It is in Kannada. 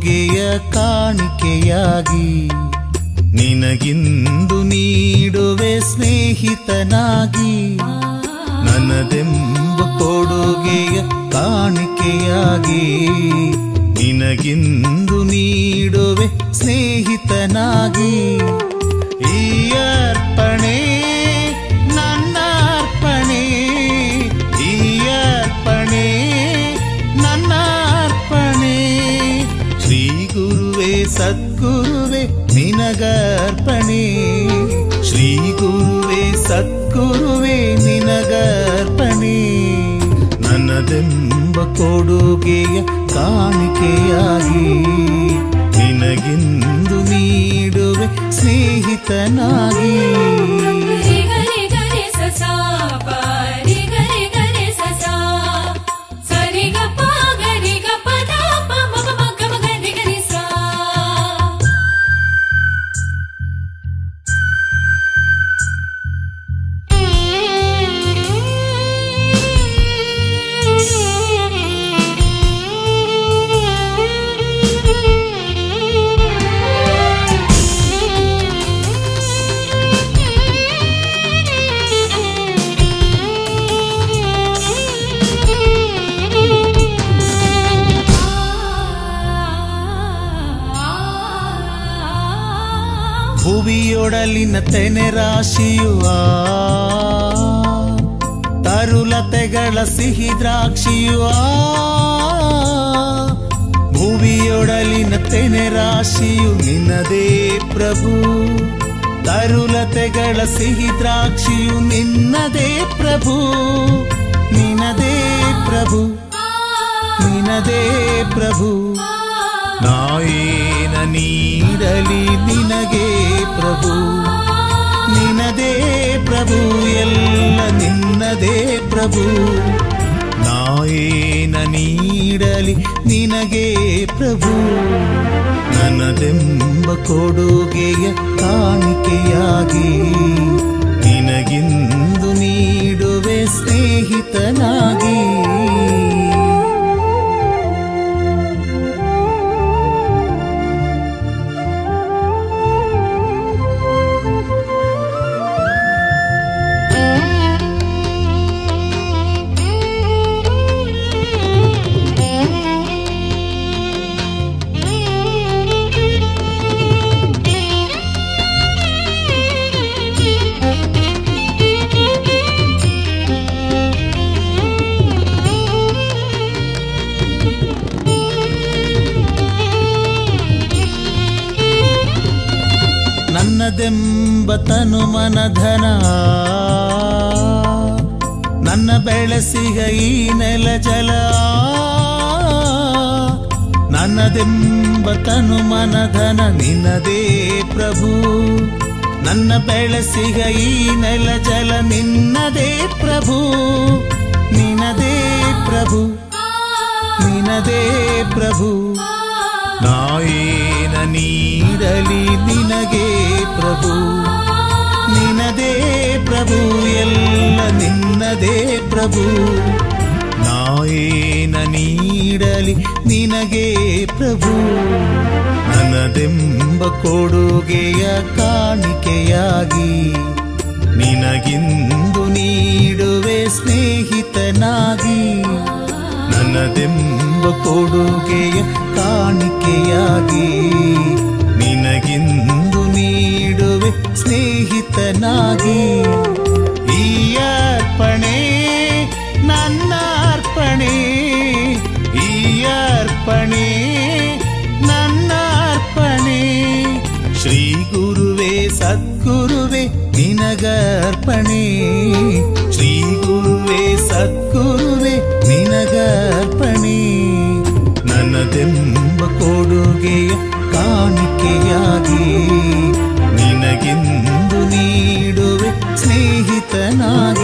ಕೊಡುಗೆಯ ಕಾಣಿಕೆಯಾಗಿ ನಿನಗಿಂದು ನೀಡುವೆ ಸ್ನೇಹಿತನಾಗಿ ನನ್ನದೆಂಬ ಕೊಡುಗೆಯ ಕಾಣಿಕೆಯಾಗಿ ನಿನಗಿಂದು ನೀಡುವೆ ಸ್ನೇಹಿತನಾಗಿ ಈ ಅರ್ಪಣೆ ನನ್ನ ಅರ್ಪಣೆ ಈ ಅರ್ಪಣೆ ನನ್ನ ಅರ್ಪಣೆ ಶ್ರೀ ಗುರುವೇ ಸದ್ಗುರುವೇ ನಿನಗರ್ಪಣೆ ಶ್ರೀ ಗುರುವೇ ಸದ್ಗುರುವೇ ನಿನಗರ್ಪಣೆ ನನ್ನದೆಂಬ ಕೊಡುಗೆಯ ಕಾಣಿಕೆಯಾಗಿ ನಿನಗಿಂದು ನೀಡುವೆ ಸ್ನೇಹಿತನಾಗಿ ರಿ ಗರಿ ಗರಿ ಸ ಸಾ ಪ ರಿ ಗರಿ ಗರಿ ಸ ಸಾ ಸರಿ ಗ ಪ ಗರಿ ಗ ಪ ದ ಪ ಮ ಮ ಮ ಗ ಮ ಗರಿ ಗರಿ ಸಾ ಭುವಿಯೊಡಲಿನ ತೆನೆ ರಾಶಿಯು ಆ ತರುಲತೆಗಳ ಸಿಹಿ ದ್ರಾಕ್ಷಿಯು ಆ ಭುವಿಯೊಡಲಿನ ತೆನೆ ರಾಶಿಯು ನಿನ್ನದೇ ಪ್ರಭು ತರುಲತೆಗಳ ಸಿಹಿ ದ್ರಾಕ್ಷಿಯು ನಿನ್ನದೇ ಪ್ರಭು ನಿನದೇ ಪ್ರಭು ನಿನದೇ ಪ್ರಭು ನಾಯೇನ ನೀಡಲಿ ನಿನಗೆ ಪ್ರಭು ನಿನದೇ ಪ್ರಭು ಎಲ್ಲ ನಿನ್ನದೇ ಪ್ರಭು ನಾಯೇನ ನೀಡಲಿ ನಿನಗೆ ಪ್ರಭು ನನ್ನದೆಂಬ ಕೊಡುಗೆಯ ಕಾಣಿಕೆಯಾಗಿ ನಿನಗಿಂದು ನೀಡುವೆ ಸ್ನೇಹಿತನಾಗಿ ನನ್ನದೆಂಬ ತನು ಮನಧನ ನನ್ನ ಬೆಳೆಸಿಗ ಈ ನೆಲ ಜಲ ನನ್ನದೆಂಬ ತನು ಮನಧನ ನಿನ್ನದೇ ಪ್ರಭು ನನ್ನ ಬೆಳೆಸಿಗ ಈ ನೆಲ ಜಲ ನಿನ್ನದೇ ಪ್ರಭು ನಿನದೇ ಪ್ರಭು ನಿನದೇ ಪ್ರಭು ನಾಯೇನ ನೀಡಲಿ ನಿನಗೆ ಪ್ರಭು ನಿನದೇ ಪ್ರಭು ಎಲ್ಲ ನಿನ್ನದೇ ಪ್ರಭು ನಾಯೇನ ನೀಡಲಿ ನಿನಗೆ ಪ್ರಭು ನನ್ನದೆಂಬ ಕೊಡುಗೆಯ ಕಾಣಿಕೆಯಾಗಿ ನಿನಗಿಂದು ನೀಡುವೆ ಸ್ನೇಹಿತನಾಗಿ ನನ್ನದೆಂಬ ಕೊಡುಗೆಯ ಕಾಣಿಕೆಯಾಗಿ ನಿನಗಿಂದು ನೀಡುವೆ ಸ್ನೇಹಿತನಾಗಿ ಈ ಅರ್ಪಣೆ ನನ್ನ ಅರ್ಪಣೆ ಈ ಅರ್ಪಣೆ ನನ್ನ ಅರ್ಪಣೆ ಶ್ರೀ ಗುರುವೇ ಸದ್ಗುರುವೇ ನಿನಗರ್ಪಣೆ ಶ್ರೀ ಗುರುವೇ ಸದ್ಗುರುವೇ ನಿನಗರ್ಪಣೆ ನನ್ನದೆಂಬ ಕೊಡುಗೆಯ ಕಾಣಿಕೆಯಾಗಿ ನಿನಗೆಂದು ನೀಡುವೆ ಸ್ನೇಹಿತನಾಗಿ